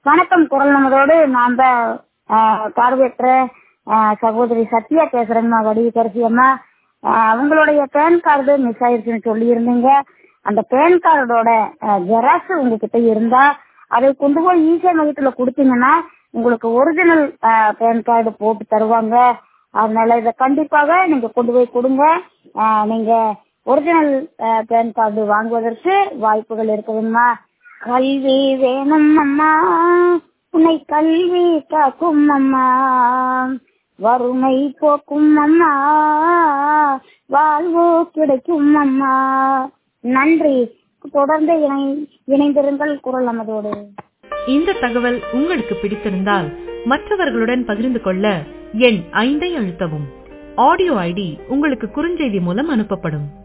வணக்கம் குரல் நமதோடு நான் தான் பார்வையற்ற ஆஹ் சகோதரி சத்யா பேசுறேங்கம்மா வடிவக்கரசி அம்மா ஆஹ் உங்களுடைய பேன் கார்டு மிஸ் ஆயிருச்சுன்னு சொல்லியிருந்தீங்க அந்த பேன் கார்டோட ஜெராக்ஸ் உங்ககிட்ட இருந்தா அதை கொண்டு போய் ஈஸியா மையத்துல கொடுத்தீங்கன்னா உங்களுக்கு ஒரிஜினல் பேன் கார்டு போட்டு தருவாங்க அதனால இதை கண்டிப்பாக நீங்க கொண்டு போய் கொடுங்க ஆஹ் நீங்க ஒரிஜினல் பேன் கார்டு வாங்குவதற்கு வாய்ப்புகள் இருக்குதுங்கம்மா கல்வி வேணும் அம்மா உன்னை கல்வி காக்கும் அம்மா வறுமை போக்கும் அம்மா வாழ்வு கிடைக்கும் அம்மா நன்றி தொடர்ந்து இணை இணைந்திருங்கள் குரல் நமதோடு இந்த தகவல் உங்களுக்கு பிடித்திருந்தால் மற்றவர்களுடன் பகிர்ந்து கொள்ள எண் ஐந்தை அழுத்தவும் ஆடியோ ஐடி உங்களுக்கு குறுஞ்செய்தி மூலம் அனுப்பப்படும்